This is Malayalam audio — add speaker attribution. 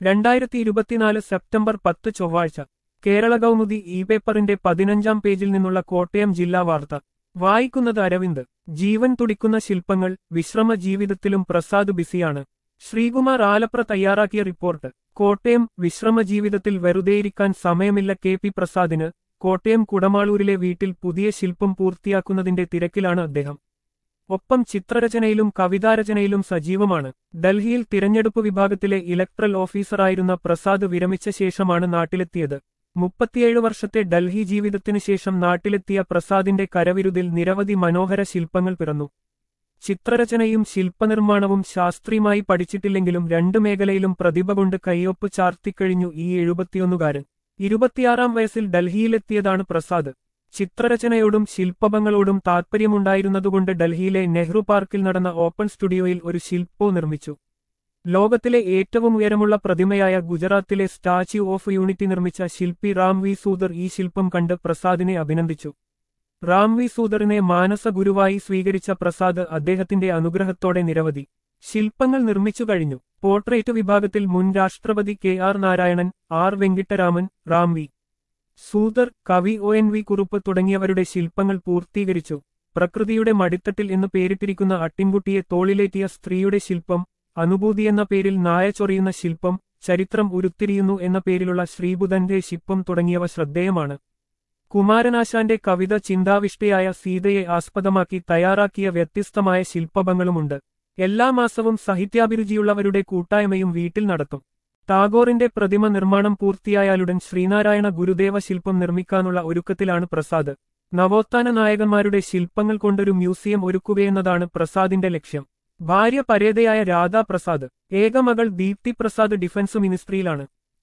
Speaker 1: രണ്ടായിരത്തി ഇരുപത്തിനാല് സെപ്റ്റംബർ പത്ത് ചൊവ്വാഴ്ച കേരള കൗമുദി ഇ പേപ്പറിന്റെ പതിനഞ്ചാം പേജിൽ നിന്നുള്ള കോട്ടയം ജില്ലാ വാർത്ത വായിക്കുന്നത് അരവിന്ദ് ജീവൻ തുടിക്കുന്ന ശില്പങ്ങൾ വിശ്രമ ജീവിതത്തിലും പ്രസാദ് ബിസിയാണ് ശ്രീകുമാർ ആലപ്ര തയ്യാറാക്കിയ റിപ്പോർട്ട് കോട്ടയം വിശ്രമ ജീവിതത്തിൽ വെറുതെയിരിക്കാൻ സമയമില്ല കെ പി പ്രസാദിന് കോട്ടയം കുടമാളൂരിലെ വീട്ടിൽ പുതിയ ശില്പം പൂർത്തിയാക്കുന്നതിന്റെ തിരക്കിലാണ് അദ്ദേഹം ഒപ്പം ചിത്രരചനയിലും കവിതാരചനയിലും സജീവമാണ് ഡൽഹിയിൽ തിരഞ്ഞെടുപ്പ് വിഭാഗത്തിലെ ഇലക്ട്രൽ ഓഫീസറായിരുന്ന പ്രസാദ് വിരമിച്ച ശേഷമാണ് നാട്ടിലെത്തിയത് മുപ്പത്തിയേഴ് വർഷത്തെ ഡൽഹി ജീവിതത്തിനു ശേഷം നാട്ടിലെത്തിയ പ്രസാദിന്റെ കരവിരുതിൽ നിരവധി മനോഹര ശില്പങ്ങൾ പിറന്നു ചിത്രരചനയും ശില്പനിർമ്മാണവും ശാസ്ത്രീയമായി പഠിച്ചിട്ടില്ലെങ്കിലും രണ്ടു മേഖലയിലും പ്രതിഭ കൊണ്ട് കയ്യൊപ്പ് ചാർത്തിക്കഴിഞ്ഞു ഈ എഴുപത്തിയൊന്നുകാരൻ ഇരുപത്തിയാറാം വയസ്സിൽ ഡൽഹിയിലെത്തിയതാണ് പ്രസാദ് ചിത്രരചനയോടും ശില്പങ്ങളോടും താൽപ്പര്യമുണ്ടായിരുന്നതുകൊണ്ട് ഡൽഹിയിലെ നെഹ്റു പാർക്കിൽ നടന്ന ഓപ്പൺ സ്റ്റുഡിയോയിൽ ഒരു ശില്പവും നിർമ്മിച്ചു ലോകത്തിലെ ഏറ്റവും ഉയരമുള്ള പ്രതിമയായ ഗുജറാത്തിലെ സ്റ്റാച്യു ഓഫ് യൂണിറ്റി നിർമ്മിച്ച ശില്പി റാം വി സൂദർ ഈ ശില്പം കണ്ട് പ്രസാദിനെ അഭിനന്ദിച്ചു റാം വി സൂദറിനെ മാനസ ഗുരുവായി സ്വീകരിച്ച പ്രസാദ് അദ്ദേഹത്തിന്റെ അനുഗ്രഹത്തോടെ നിരവധി ശില്പങ്ങൾ നിർമ്മിച്ചു കഴിഞ്ഞു പോർട്രേറ്റ് വിഭാഗത്തിൽ മുൻ രാഷ്ട്രപതി K R Narayanan R Venkataraman Ram V Sutar കവി ഒ എൻ വി കുറുപ്പ് തുടങ്ങിയവരുടെ ശില്പങ്ങൾ പൂർത്തീകരിച്ചു പ്രകൃതിയുടെ മടിത്തട്ടിൽ എന്ന് പേരിട്ടിരിക്കുന്ന അട്ടിൻകുട്ടിയെ തോളിലേറ്റിയ സ്ത്രീയുടെ ശില്പം അനുഭൂതി എന്ന പേരിൽ നായ ചൊറിയുന്ന ശില്പം ചരിത്രം ഉരുത്തിരിയുന്നു എന്ന പേരിലുള്ള ശ്രീബുധന്റെ ശില്പം തുടങ്ങിയവ ശ്രദ്ധേയമാണ് കുമാരനാശാന്റെ കവിത ചിന്താവിഷ്ടയായ സീതയെ ആസ്പദമാക്കി തയ്യാറാക്കിയ വ്യത്യസ്തമായ ശില്പങ്ങളുമുണ്ട് എല്ലാ മാസവും സാഹിത്യാഭിരുചിയുള്ളവരുടെ കൂട്ടായ്മയും വീട്ടിൽ നടത്തും ടാഗോറിന്റെ പ്രതിമ നിർമ്മാണം പൂർത്തിയായാലുടൻ ശ്രീനാരായണ ഗുരുദേവ ശില്പം നിർമ്മിക്കാനുള്ള ഒരുക്കത്തിലാണ് പ്രസാദ് നവോത്ഥാന നായകന്മാരുടെ ശില്പങ്ങൾ കൊണ്ടൊരു മ്യൂസിയം ഒരുക്കുകയെന്നതാണ് പ്രസാദിന്റെ ലക്ഷ്യം ഭാര്യ പരേതയായ രാധാ പ്രസാദ് ഏകമകൾ ദീപ്തി പ്രസാദ് ഡിഫൻസ് മിനിസ്ട്രിയിലാണ്